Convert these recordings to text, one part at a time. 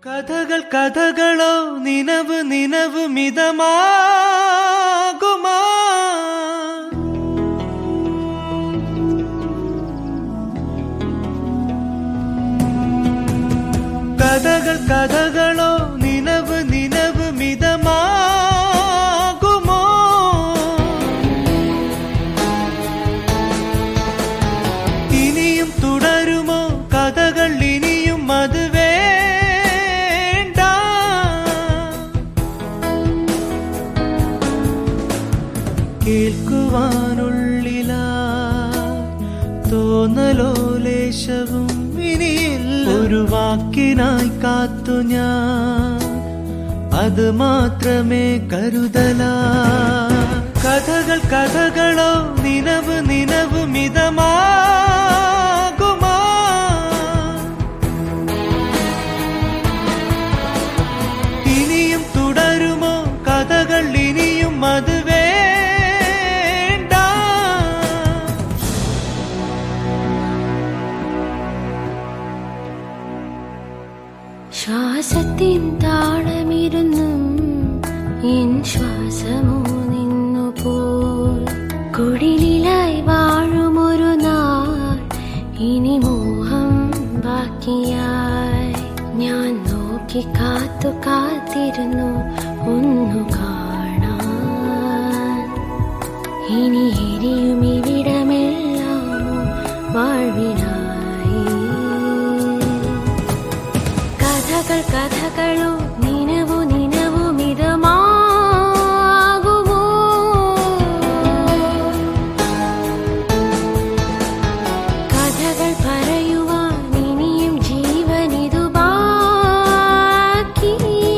കഥകൾ കഥകളോ നിനവ് നിനവ് മിതമാകുമാ കഥകൾ കഥകളോ നിനവ് നിനവ് മിതമാകുമോ ഇനിയും തുടരുമോ കഥകൾ ഇനിയും അത് വേണ്ട കേൾക്കുവാനുള്ളില തോന്നലോ ലേശവും ഇനിയില്ല ഒരു വാക്കിനായി കാത്തു ഞാൻ അത് മാത്രമേ കരുതല കഥകൾ കഥകളോ നിനവ് നിനവ് മിതമാകുമാ ഇനിയും തുടരുമോ കഥകൾ ഇനിയും അത് വേണ്ട ശ്വാസത്തിൻ താളമിരുന്നും എൻ ശ്വാസമോ നിന്നു പോൽ കുടിലായി വാഴുമൊരു നാൾ ഇനി മോഹം ബാക്കിയായി ഞാൻ നോക്കി കാത്തു കാത്തിരുന്നു ഒന്നു കാണാൻ ഇനി എരിയും ഇവിടമെല്ലാമോ വാഴ്വിനായി കഥകൾ കഥകളോ നിനവു നിനവു മിതമാകുമോ കഥകൾ പറയുവാൻ ഇനിയും ജീവനിതു ബാക്കി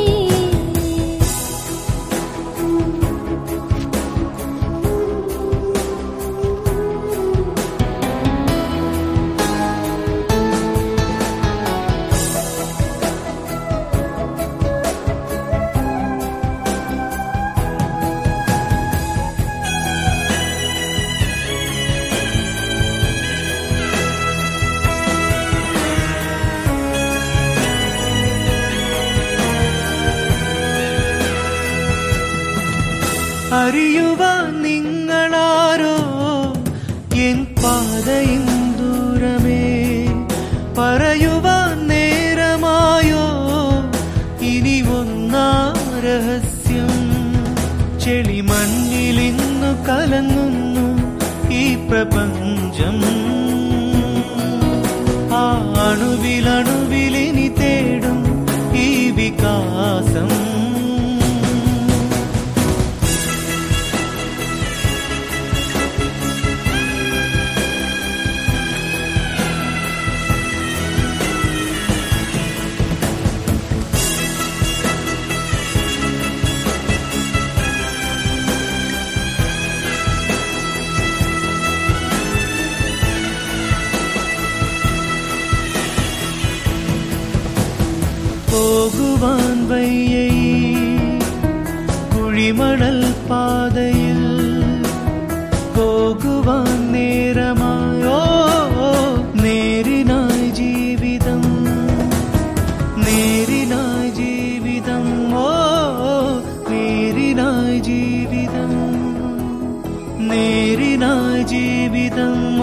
അറിയുവാൻ നിങ്ങളാരോ എൻ പാതയും ദൂരമേ പറയുവാൻ നേരമായോ ഇനി ഒന്നാ രഹസ്യം ചെളിമണ്ണിലിന്നു കലങ്ങുന്നു ഈ പ്രപഞ്ചം ആ അണുവിലണുവിലിനി തേടും ഈ വികാസം പോകുവാൻ വയ്യൈ കുഴിമണൽ പാതയിൽ പോകുവാൻ നേരമായോ നേരിനായി ജീവിതം നേരിനായി ജീവിതം ഓ നേരിനായി ജീവിതം നേരിനായി ജീവിതം